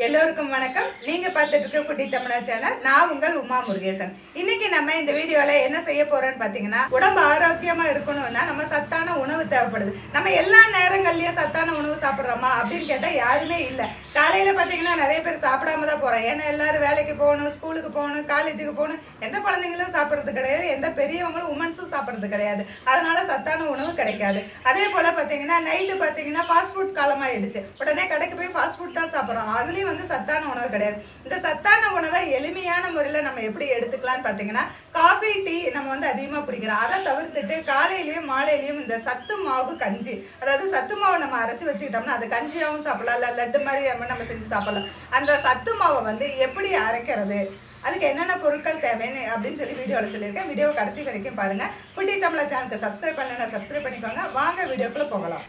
எல்லோருக்கும் வணக்கம் நீங்க பார்த்துட்டு இருக்க குட்டி தமிழா சேனல் நான் உங்கள் உமா முருகேசன் இன்னைக்கு நம்ம இந்த வீடியோல என்ன செய்ய போறோம்னு பாத்தீங்கன்னா உடம்பு ஆரோக்கியமா இருக்கணும்னா நம்ம சத்தான உணவு தேவைப்படுது நம்ம எல்லா நேரங்கள்லயும் சத்தான உணவு சாப்பிடுறோமா அப்படின்னு கேட்டா யாருமே இல்ல காலையில பாத்தீங்கன்னா நிறைய பேர் சாப்பிடாம தான் போறோம் ஏன்னா எல்லாரும் வேலைக்கு போகணும் ஸ்கூலுக்கு போகணும் காலேஜுக்கு போகணும் எந்த குழந்தைங்களும் சாப்பிடுறது கிடையாது எந்த பெரியவங்களும் உமன்ஸும் சாப்பிடுறது கிடையாது அதனால சத்தான உணவு கிடைக்காது அதே போல பாத்தீங்கன்னா நைட்டு பாத்தீங்கன்னா ஃபாஸ்ட் ஃபுட் காலமாயிடுச்சு உடனே கடைக்கு போய் ஃபாஸ்ட் ஃபுட் தான் சாப்பிடுறோம் அதுலயும் வந்து சத்தான உணவு கிடையாது இந்த சத்தான உணவை எளிமையான முறையில நம்ம எப்படி எடுத்துக்கலாம்னு பாத்தீங்கன்னா காஃபி டீ நம்ம வந்து அதிகமா குடிக்கிறோம் அதை தவிர்த்துட்டு காலையிலயும் மாலையிலயும் இந்த சத்து மாவு கஞ்சி அதாவது சத்து மாவு நம்ம அரைச்சு வச்சுக்கிட்டோம்னா அது கஞ்சியாவும் சாப்பிடலாம் இல்ல லட்டு மாதிரி நம்ம நம்ம செஞ்சு சாப்பிடலாம் அந்த சத்து மாவை வந்து எப்படி அரைக்கிறது அதுக்கு என்னென்ன பொருட்கள் தேவைன்னு அப்படின்னு சொல்லி வீடியோவில் சொல்லியிருக்கேன் வீடியோ கடைசி வரைக்கும் பாருங்க ஃபுட்டி தமிழா சேனலுக்கு சப்ஸ்கிரைப் பண்ணலன்னா சப்ஸ்கிரைப் பண்ணிக்கோங்க வாங்க வீடியோக்குள்ள போகலாம்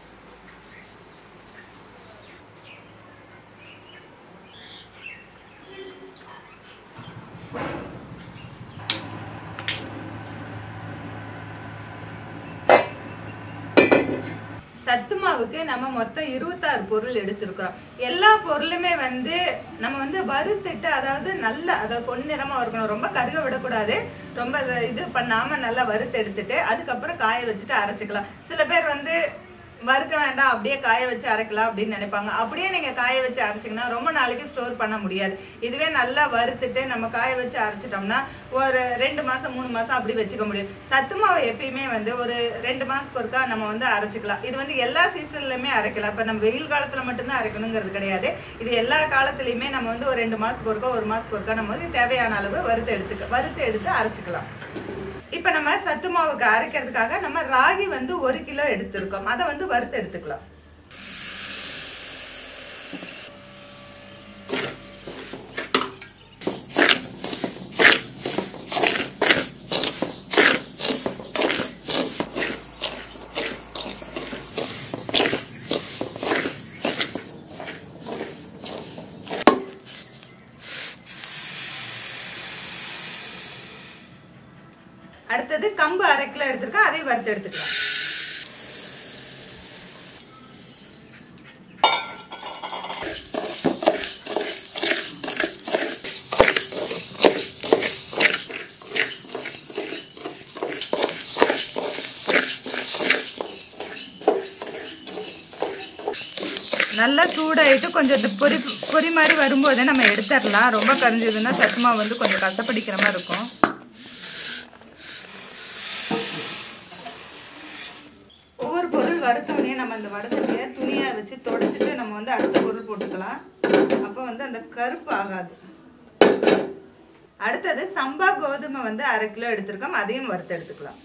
சத்து மாவுக்கு நம்ம மொத்தம் இருபத்தாறு பொருள் எடுத்திருக்கிறோம் எல்லா பொருளுமே வந்து நம்ம வந்து வறுத்துட்டு அதாவது நல்ல அதாவது பொன்னிறமா இருக்கணும் ரொம்ப கருக விடக்கூடாது ரொம்ப இத- இது பண்ணாம நல்லா வறுத்து எடுத்துட்டு அதுக்கப்புறம் காய வச்சுட்டு அரைச்சிக்கலாம் சில பேர் வந்து வறுக்க வேண்டாம் அப்படியே காய வச்சு அரைக்கலாம் அப்படின்னு நினைப்பாங்க அப்படியே நீங்க காய வச்சு அரைச்சிங்கன்னா ரொம்ப நாளைக்கு ஸ்டோர் பண்ண முடியாது இதுவே நல்லா வறுத்துட்டு நம்ம காய வச்சு அரைச்சிட்டோம்னா ஒரு ரெண்டு மாசம் மூணு மாசம் அப்படி வச்சுக்க முடியும் சத்து மாவு எப்பயுமே வந்து ஒரு ரெண்டு மாசத்துக்கு ஒருக்கா நம்ம வந்து அரைச்சிக்கலாம் இது வந்து எல்லா சீசன்லயுமே அரைக்கலாம் இப்ப நம்ம வெயில் காலத்துல மட்டும்தான் அரைக்கணுங்கிறது கிடையாது இது எல்லா காலத்துலயுமே நம்ம வந்து ஒரு ரெண்டு மாசத்துக்கு ஒருக்கா ஒரு மாசத்துக்கு ஒருக்கா நம்ம வந்து தேவையான அளவு வறுத்து எடுத்துக்க வறுத்து எடுத்து அரைச்சிக்கலாம் இப்ப நம்ம சத்து மாவுக்கு அரைக்கிறதுக்காக நம்ம ராகி வந்து ஒரு கிலோ எடுத்திருக்கோம் அதை வந்து வறுத்து எடுத்துக்கலாம் அடுத்தது கம்பு அரை கிலோ எடுத்திருக்கோம் அதையும் வறுத்து எடுத்துக்கலாம் நல்லா சூடாயிட்டு கொஞ்சம் இந்த பொரி பொரி மாதிரி வரும்போதே நம்ம எடுத்துடலாம் ரொம்ப கரிஞ்சதுன்னா சத்துமா வந்து கொஞ்சம் கசப்படிக்கிற மாதிரி இருக்கும் ஒவ்வொரு பொருள் வறுத்தோடனே நம்ம அந்த வடசட்டியை துணியை வச்சு தொடச்சிட்டு நம்ம வந்து அடுத்த பொருள் போட்டுக்கலாம் அப்போ வந்து அந்த கருப்பு ஆகாது அடுத்தது சம்பா கோதுமை வந்து அரை கிலோ எடுத்திருக்கோம் அதையும் வறுத்து எடுத்துக்கலாம்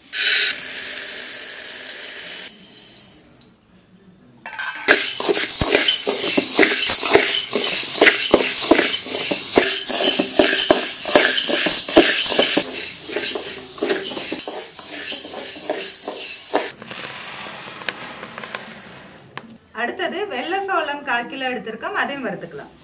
அடுத்தது வெள்ளை சோளம் கால் கிலோ எடுத்திருக்கோம் அதையும் வறுத்துக்கலாம்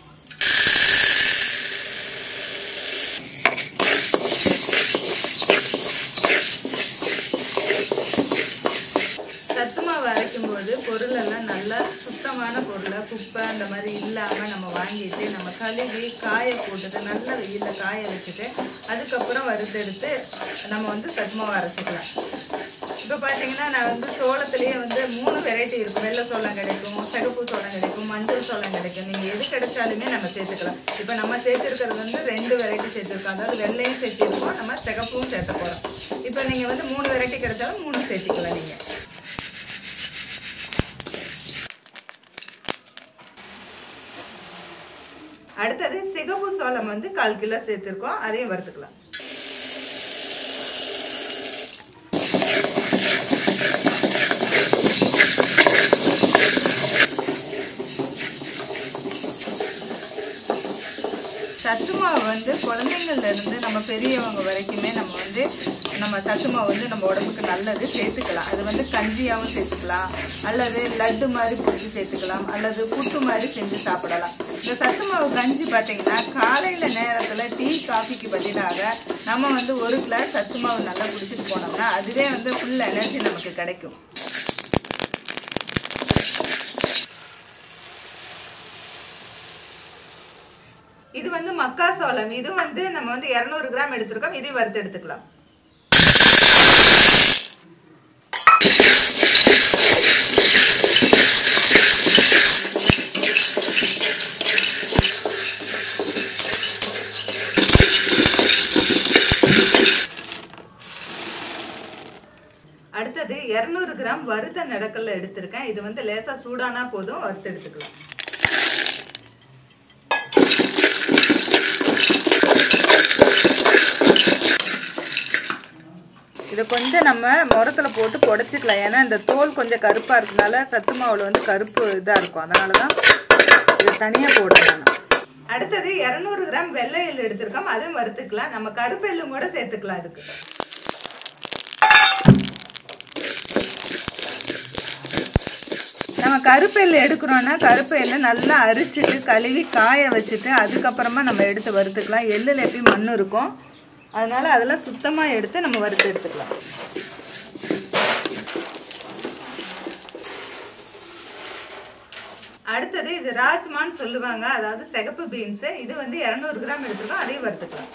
சத்து மாவு அரைக்கும் போது பொருள் எல்லாம் நல்லா சுத்தமான பொருளை குப்பை அந்த மாதிரி இல்லாம நம்ம வாங்கிட்டு நம்ம கழுவி காய போட்டுட்டு நல்ல வெயில்ல காய வச்சுட்டு அதுக்கப்புறம் வறுத்தெடுத்து நம்ம வந்து சத்து மாவு அரைச்சிக்கலாம் இப்போ பார்த்தீங்கன்னா நான் வந்து சோளத்துலேயே வந்து மூணு வெரைட்டி இருக்கும் வெள்ளை சோளம் கிடைக்கும் சிகப்பு சோளம் கிடைக்கும் மஞ்சள் சோளம் கிடைக்கும் நீங்கள் எது கிடைச்சாலுமே நம்ம சேர்த்துக்கலாம் இப்போ நம்ம சேர்த்துருக்கிறது வந்து ரெண்டு வெரைட்டி சேர்த்துருக்கோம் அதாவது வெள்ளையும் சேர்த்திருக்கோம் நம்ம சிகப்பும் சேர்த்த போகிறோம் இப்போ நீங்கள் வந்து மூணு வெரைட்டி கிடைச்சாலும் மூணு சேர்த்திக்கலாம் நீங்கள் அடுத்தது சிகப்பு சோளம் வந்து கால் கிலோ சேர்த்துருக்கோம் அதையும் வறுத்துக்கலாம் சத்து மாவு வந்து குழந்தைங்கள்ல இருந்து நம்ம பெரியவங்க வரைக்குமே நம்ம வந்து நம்ம சத்து மாவு வந்து நம்ம உடம்புக்கு நல்லது சேர்த்துக்கலாம் அது வந்து கஞ்சியாகவும் சேர்த்துக்கலாம் அல்லது லட்டு மாதிரி பிடிச்சி சேர்த்துக்கலாம் அல்லது புட்டு மாதிரி செஞ்சு சாப்பிடலாம் இந்த சத்து மாவு கஞ்சி பார்த்தீங்கன்னா காலையில் நேரத்தில் டீ காஃபிக்கு பதிலாக நம்ம வந்து ஒரு கிளாஸ் சத்து மாவு நல்லா குடிச்சிட்டு போனோம்னா அதுவே வந்து ஃபுல் எனர்ஜி நமக்கு கிடைக்கும் இது வந்து மக்காசோளம் இது வந்து நம்ம வந்து இரநூறு கிராம் எடுத்திருக்கோம் இதையும் வறுத்து எடுத்துக்கலாம் அடுத்தது இரநூறு கிராம் வறுத்த நடக்கல்ல எடுத்திருக்கேன் இது வந்து லேசா சூடானா போதும் வறுத்து எடுத்துக்கலாம் இதை கொஞ்சம் நம்ம முரத்தில் போட்டு புடச்சிக்கலாம் ஏன்னா இந்த தோல் கொஞ்சம் கருப்பாக இருக்கனால சத்து மாவில் வந்து கருப்பு இதாக இருக்கும் அதனால தான் இது தனியாக போடணும் அடுத்தது இரநூறு கிராம் வெள்ளை எள்ளு எடுத்திருக்கோம் அதுவும் வறுத்துக்கலாம் நம்ம கருப்பு எள்ளும் கூட சேர்த்துக்கலாம் இதுக்கு நம்ம கருப்பு எள்ளு எடுக்கிறோன்னா கருப்பு எள்ளு நல்லா அரிச்சிட்டு கழுவி காய வச்சுட்டு அதுக்கப்புறமா நம்ம எடுத்து வறுத்துக்கலாம் எள்ளில் எப்பயும் மண் இருக்கும் அதனால அதெல்லாம் சுத்தமாக எடுத்து நம்ம வறுத்து எடுத்துக்கலாம் அடுத்தது இது ராஜ்மான்னு சொல்லுவாங்க அதாவது சிகப்பு பீன்ஸ் இது வந்து இரநூறு கிராம் எடுத்துருக்கோம் அதையும் வறுத்துக்கலாம்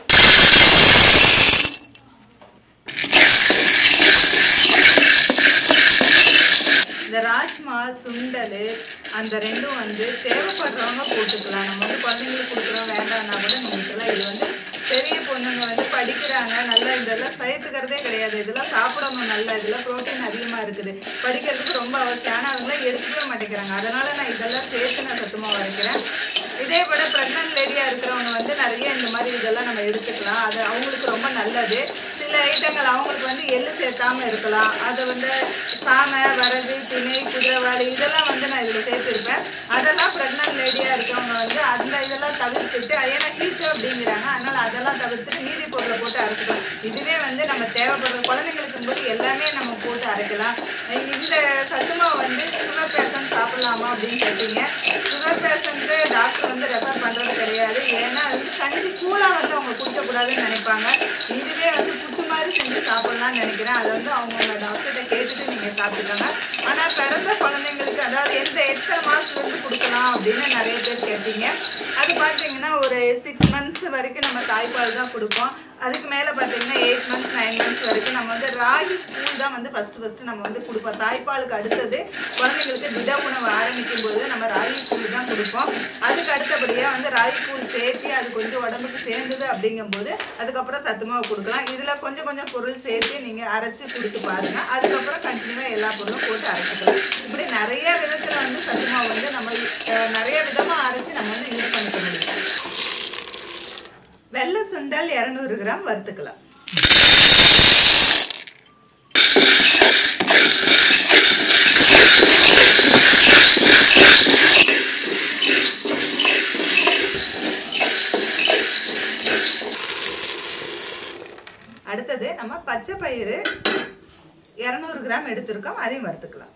இந்த ராஜ்மா சுண்டல் அந்த ரெண்டும் வந்து தேவைப்படுறவங்க போட்டுக்கலாம் நம்ம வந்து குழந்தைங்களுக்கு கொடுக்குறோம் வேண்டாம்னா கூட நினைக்கலாம் இது வந்து பெரிய பொண்ணுங்க வந்து படிக்கிறாங்க நல்லா இதெல்லாம் சேர்த்துக்கிறதே கிடையாது இதெல்லாம் சாப்பிடணும் நல்லா இதெல்லாம் ப்ரோட்டீன் அதிகமாக இருக்குது படிக்கிறதுக்கு ரொம்ப அவசியம் ஆனால் அவங்களாம் எடுத்துக்கவே மாட்டேங்கிறாங்க அதனால நான் இதெல்லாம் சேர்த்து நான் சத்துமாக வரைக்கிறேன் இதே விட ப்ரெக்னென்ட் லேடியாக இருக்கிறவங்க வந்து நிறைய இந்த மாதிரி இதெல்லாம் நம்ம எடுத்துக்கலாம் அது அவங்களுக்கு ரொம்ப நல்லது சில ஐட்டங்கள் அவங்களுக்கு வந்து எள்ளு சேர்த்தாம இருக்கலாம் அதை வந்து சாமை வரகு திணை குதிரைவாளி இதெல்லாம் வந்து நான் இதில் சேர்த்துருப்பேன் அதெல்லாம் ப்ரெக்னென்ட் லேடியாக இருக்கவங்க வந்து அந்த இதெல்லாம் தவிர்த்துட்டு ஏன்னா ஹீட்டு அப்படிங்கிறாங்க அதனால அதெல்லாம் தவிர்த்துட்டு மீதி பொருளை போட்டு அரைச்சிக்கலாம் இதுவே வந்து நம்ம தேவைப்படுற குழந்தைங்களுக்கு போது எல்லாமே நம்ம போட்டு அரைக்கலாம் இந்த சத்துமாவை வந்து சுகர் பேஷண்ட் சாப்பிடலாமா அப்படின்னு கேட்டீங்க சுகர் பேஷண்ட்டு டாக்டர் வந்து ரெஃபர் பண்ணுறது கிடையாது ஏன்னா அது வந்து கஞ்சி கூலாக வந்து அவங்க குடிக்கக்கூடாதுன்னு நினைப்பாங்க இதுவே வந்து புட்டு மாதிரி செஞ்சு சாப்பிடலாம்னு நினைக்கிறேன் அதை வந்து அவங்கவுங்க டாக்டர்கிட்ட கேட்டுட்டு நீங்கள் சாப்பிட்டுக்கோங்க ஆனால் பிறந்த குழந்தைங்களுக்கு அதாவது எந்த எத்தனை மாதத்துலேருந்து கொடுக்கலாம் அப்படின்னு நிறைய பேர் கேட்டீங்க அது பார்த்தீங்கன்னா ஒரு சிக்ஸ் மந்த்ஸ் வரைக்கும் நம்ம தாய்ப்பால் தான் கொடுப்போம் அதுக்கு மேலே பார்த்தீங்கன்னா எயிட் மந்த்ஸ் நைன் மந்த்ஸ் வரைக்கும் நம்ம வந்து ராகி கூழ் தான் வந்து ஃபஸ்ட்டு ஃபஸ்ட்டு நம்ம வந்து கொடுப்போம் தாய்ப்பாலுக்கு அடுத்தது குழந்தைங்களுக்கு திட உணவு ஆரம்பிக்கும் போது நம்ம ராகி கூழ் தான் கொடுப்போம் அதுக்கு அடுத்தபடியாக வந்து ராகி கூழ் சேர்த்து அது கொஞ்சம் உடம்புக்கு சேர்ந்தது அப்படிங்கும்போது அதுக்கப்புறம் சத்துமாவு கொடுக்கலாம் இதில் கொஞ்சம் கொஞ்சம் பொருள் சேர்த்து நீங்கள் அரைச்சி கொடுத்து பாருங்க அதுக்கப்புறம் கண்டினியூவாக எல்லா பொருளும் போட்டு அரைச்சிக்கலாம் இப்படி நிறைய விதத்தில் வந்து சத்துமாவு வந்து நம்ம அஹ், நிறைய விதமாக அரைச்சி நம்ம வந்து யூஸ் பண்ணிக்க முடியும் வெள்ளை சுண்டல் இரநூறு கிராம் வறுத்துக்கலாம் அடுத்தது நம்ம பச்சை பயிறு இரநூறு கிராம் எடுத்திருக்கோம் அதையும் வறுத்துக்கலாம்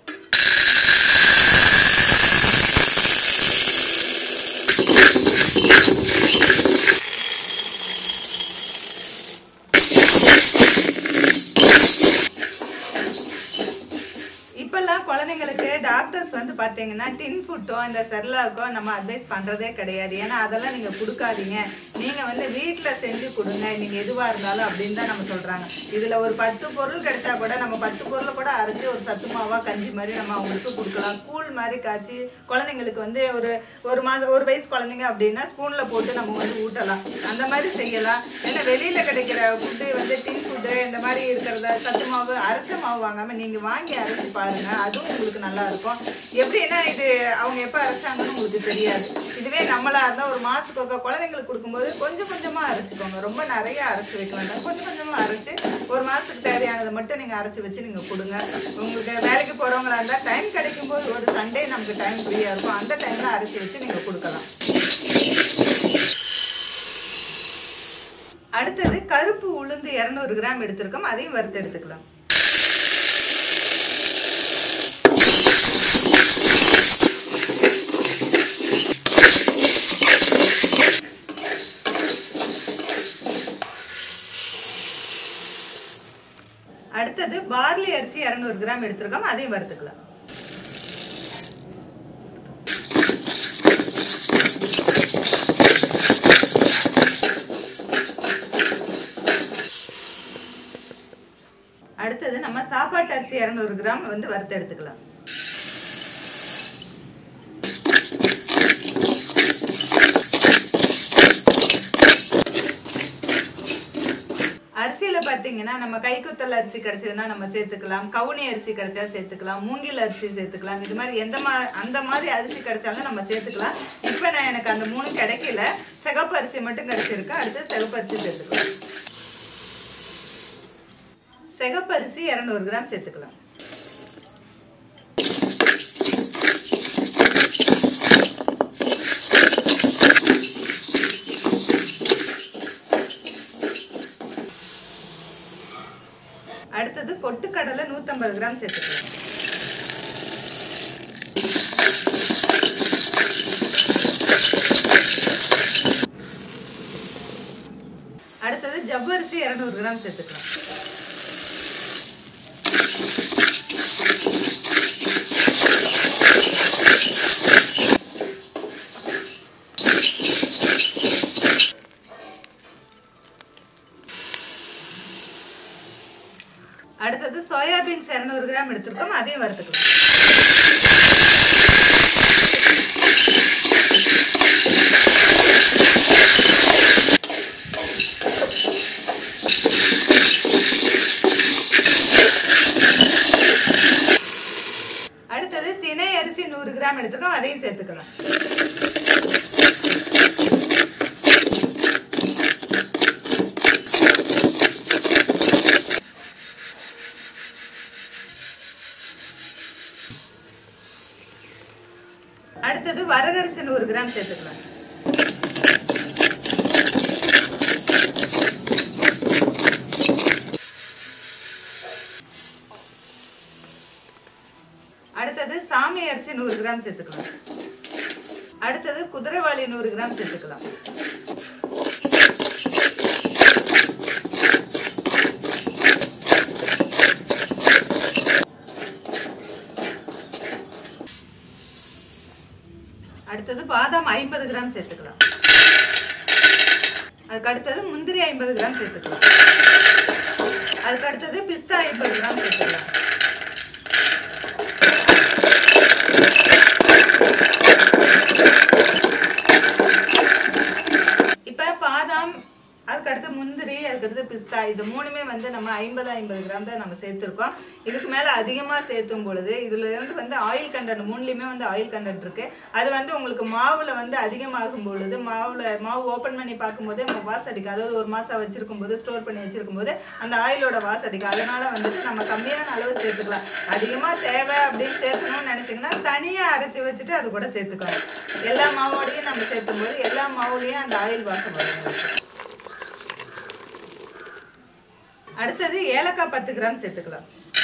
இப்பெல்லாம் குழந்தைங்களுக்கு டாக்டர்ஸ் வந்து பார்த்தீங்கன்னா டின் ஃபுட்டோ இந்த செர்லாக்கோ நம்ம அட்வைஸ் பண்ணுறதே கிடையாது ஏன்னா அதெல்லாம் நீங்கள் கொடுக்காதீங்க நீங்கள் வந்து வீட்டில் செஞ்சு கொடுங்க நீங்கள் எதுவாக இருந்தாலும் அப்படின்னு தான் நம்ம சொல்கிறாங்க இதில் ஒரு பத்து பொருள் கிடைச்சா கூட நம்ம பத்து பொருளை கூட அரைச்சி ஒரு சத்து மாவா கஞ்சி மாதிரி நம்ம அவங்களுக்கு கொடுக்கலாம் கூழ் மாதிரி காய்ச்சி குழந்தைங்களுக்கு வந்து ஒரு ஒரு மாதம் ஒரு வயசு குழந்தைங்க அப்படின்னா ஸ்பூனில் போட்டு நம்ம வந்து ஊட்டலாம் அந்த மாதிரி செய்யலாம் ஏன்னா வெளியில் கிடைக்கிற ஃபுட்டு வந்து டின் ஃபுட்டு இந்த மாதிரி இருக்கிறத சத்து மாவு அரைச்ச மாவு வாங்காமல் நீங்கள் வாங்கி அரைச்சி பாருங்க அதுவும் உங்களுக்கு நல்லா இருக்கும் எப்படின்னா இது அவங்க எப்போ அரைச்சாங்கன்னு உங்களுக்கு தெரியாது இதுவே நம்மளா இருந்தால் ஒரு மாதத்துக்கு ஒருக்கா குழந்தைங்களுக்கு கொடுக்கும்போது கொஞ்சம் கொஞ்சமாக அரைச்சிக்கோங்க ரொம்ப நிறைய அரைச்சி வைக்க வேண்டாம் கொஞ்சம் கொஞ்சமாக அரைச்சி ஒரு மாதத்துக்கு தேவையானதை மட்டும் நீங்கள் அரைச்சி வச்சு நீங்கள் கொடுங்க உங்களுக்கு வேலைக்கு போகிறவங்களா இருந்தால் டைம் கிடைக்கும் போது ஒரு சண்டே நமக்கு டைம் ஃப்ரீயாக இருக்கும் அந்த டைமில் அரைச்சி வச்சு நீங்கள் கொடுக்கலாம் அடுத்தது கருப்பு உளுந்து இரநூறு கிராம் எடுத்திருக்கோம் அதையும் வறுத்து எடுத்துக்கலாம் அடுத்தது பார்லி அரிசி இரநூறு கிராம் எடுத்திருக்கோம் அதையும் வறுத்துக்கலாம் சாப்பாட்டு அரிசி இரநூறு கிராம் வந்து வறுத்து எடுத்துக்கலாம் அரிசியில பாத்தீங்கன்னா நம்ம கைக்குத்தல் அரிசி கிடைச்சதுன்னா நம்ம சேர்த்துக்கலாம் கவுனி அரிசி கிடைச்சா சேர்த்துக்கலாம் மூங்கில் அரிசி சேர்த்துக்கலாம் இது மாதிரி எந்த மா அந்த மாதிரி அரிசி கிடைச்சாலும் நம்ம சேர்த்துக்கலாம் இப்போ நான் எனக்கு அந்த மூணு கிடைக்கல சிகப்பு அரிசி மட்டும் கிடைச்சிருக்கு அடுத்து சிகப்பு அரிசி சேர்த்துக்கலாம் சிகப்பு அரிசி இரநூறு கிராம் சேர்த்துக்கலாம் அடுத்தது பொட்டுக்கடலை நூற்றம்பது கிராம் சேர்த்துக்கலாம் அடுத்தது ஜவ்வரிசி இரநூறு கிராம் சேர்த்துக்கலாம் அடுத்தது சோயாபீன்ஸ் இரநூறு கிராம் எடுத்திருக்கோம் அதையும் வறுத்துக்கலாம் அடுத்தது திணை அரிசி நூறு கிராம் எடுத்துக்கோம் அதையும் சேர்த்துக்கலாம் அடுத்தது வரகரிசி நூறு கிராம் சேர்த்துக்கலாம் அடுத்தது சாமி அரிசி நூறு கிராம் சேர்த்துக்கலாம் அடுத்தது குதிரைவாளி நூறு கிராம் சேர்த்துக்கலாம் அடுத்தது பாதாம் ஐம்பது கிராம் சேர்த்துக்கலாம் அதுக்கு அடுத்தது முந்திரி ஐம்பது கிராம் சேர்த்துக்கலாம் அதுக்கு அடுத்தது பிஸ்தா ஐம்பது கிராம் சேர்த்துக்கலாம் இப்போ பாதாம் அதுக்கு அடுத்து முந்திரி அதுக்கு அடுத்து பிஸ்தா இது மூணுமே வந்து நம்ம ஐம்பது ஐம்பது கிராம் தான் நம்ம சேர்த்துருக்கோம் இதுக்கு மேலே அதிகமாக சேர்த்தும் பொழுது இதுல இருந்து வந்து ஆயில் கண்டென்ட் மூணுலேயுமே வந்து ஆயில் கண்டென்ட் இருக்கு அது வந்து உங்களுக்கு மாவுல வந்து அதிகமாகும் பொழுது மாவுல மாவு ஓப்பன் பண்ணி பார்க்கும்போதே நமக்கு வாசடிக்கும் அதாவது ஒரு மாசம் வச்சிருக்கும் போது ஸ்டோர் பண்ணி வச்சிருக்கும் போது அந்த ஆயிலோட வாசடிக்கும் அதனால வந்துட்டு நம்ம கம்மியான அளவு சேர்த்துக்கலாம் அதிகமாக தேவை அப்படின்னு சேர்க்கணும்னு நினைச்சீங்கன்னா தனியாக அரைச்சி வச்சுட்டு அது கூட சேர்த்துக்கலாம் எல்லா மாவோடையும் நம்ம சேர்த்தும் போது எல்லா மாவுலேயும் அந்த ஆயில் வாசம் வரும் உங்களுக்கு. அடுத்தது ஏலக்காய் பத்து கிராம் சேர்த்துக்கலாம்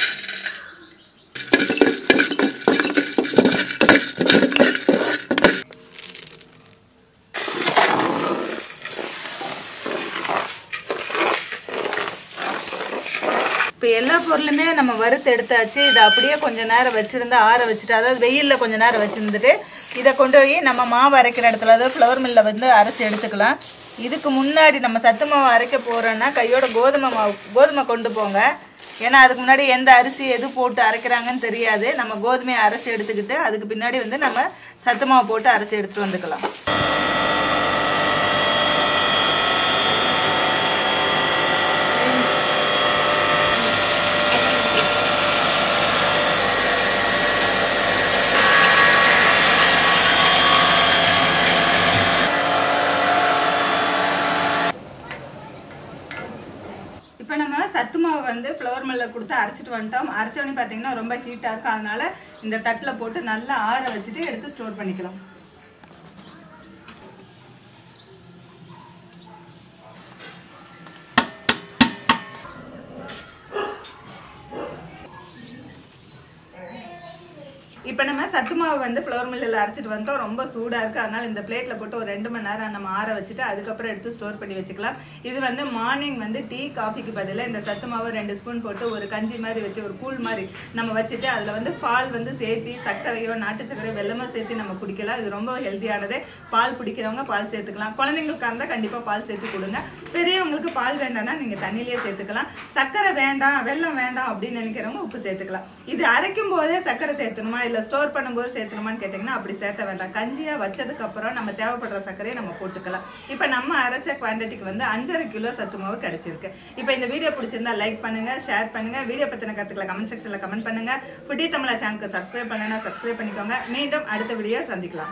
இப்போ எல்லா பொருளுமே நம்ம வறுத்து எடுத்தாச்சு இதை அப்படியே கொஞ்ச நேரம் வச்சுருந்து ஆற வச்சுட்டு அதாவது வெயிலில் கொஞ்ச நேரம் வச்சுருந்துட்டு இதை கொண்டு போய் நம்ம மாவு அரைக்கிற இடத்துல அதாவது ஃப்ளவர் மில்லில் வந்து அரைச்சி எடுத்துக்கலாம் இதுக்கு முன்னாடி நம்ம சத்து மாவு அரைக்க போகிறோன்னா கையோட கோதுமை மாவு கோதுமை கொண்டு போங்க ஏன்னா அதுக்கு முன்னாடி எந்த அரிசி எது போட்டு அரைக்கிறாங்கன்னு தெரியாது நம்ம கோதுமையை அரைச்சி எடுத்துக்கிட்டு அதுக்கு பின்னாடி வந்து நம்ம சத்து மாவு போட்டு அரைச்சி எடுத்துட்டு வந்துக்கலாம் இப்போ நம்ம சத்து மாவு வந்து ஃப்ளவர் மில்லில் கொடுத்து அரைச்சிட்டு வந்துட்டோம் அரைச்சோடனே பார்த்தீங்கன்னா ரொம்ப ஹீட்டாக இருக்கும் அதனால இந்த தட்டில் போட்டு நல்லா ஆற வச்சுட்டு எடுத்து ஸ்டோர் பண்ணிக்கலாம் இப்போ நம்ம சத்து மாவு வந்து ஃப்ளோர் மில்லில் அரைச்சிட்டு வந்துட்டோம் ரொம்ப சூடாக இருக்குது அதனால் இந்த பிளேட்டில் போட்டு ஒரு ரெண்டு மணி நேரம் நம்ம ஆற வச்சுட்டு அதுக்கப்புறம் எடுத்து ஸ்டோர் பண்ணி வச்சுக்கலாம் இது வந்து மார்னிங் வந்து டீ காஃபிக்கு பதிலாக இந்த சத்து மாவு ரெண்டு ஸ்பூன் போட்டு ஒரு கஞ்சி மாதிரி வச்சு ஒரு கூழ் மாதிரி நம்ம வச்சுட்டு அதில் வந்து பால் வந்து சேர்த்து சர்க்கரையோ நாட்டு சர்க்கரையோ வெல்லமோ சேர்த்து நம்ம குடிக்கலாம் இது ரொம்ப ஹெல்த்தியானது பால் பிடிக்கிறவங்க பால் சேர்த்துக்கலாம் குழந்தைங்களுக்கா இருந்தால் கண்டிப்பாக பால் சேர்த்து கொடுங்க பெரியவங்களுக்கு பால் வேண்டாம்னா நீங்கள் தண்ணியிலே சேர்த்துக்கலாம் சர்க்கரை வேண்டாம் வெல்லம் வேண்டாம் அப்படின்னு நினைக்கிறவங்க உப்பு சேர்த்துக்கலாம் இது அரைக்கும் போதே சர்க்கரை சேர்த்தணுமா இல்லை ஸ்டோர் பண்ணும்போது சேர்த்தணுமான்னு கேட்டிங்கன்னா அப்படி சேர்த்த வேண்டாம் கஞ்சியாக வச்சதுக்கு அப்புறம் நம்ம தேவைப்படுற சர்க்கரையை நம்ம போட்டுக்கலாம் இப்போ நம்ம அரைச்ச குவான்டிட்டிக்கு வந்து அஞ்சரை கிலோ சத்து மாவு கிடைச்சிருக்கு இப்போ இந்த வீடியோ பிடிச்சிருந்தா லைக் பண்ணுங்க ஷேர் பண்ணுங்க வீடியோ பற்றின கருத்துக்களை கமெண்ட் செக்ஷனில் கமெண்ட் பண்ணுங்க ஃபுட்டி தமிழா சேனலுக்கு சப்ஸ்கிரைப் பண்ணனா சப்ஸ்கிரைப் பண்ணிக்கோங்க மீண்டும் அடுத்த வீடியோ சந்திக்கலாம்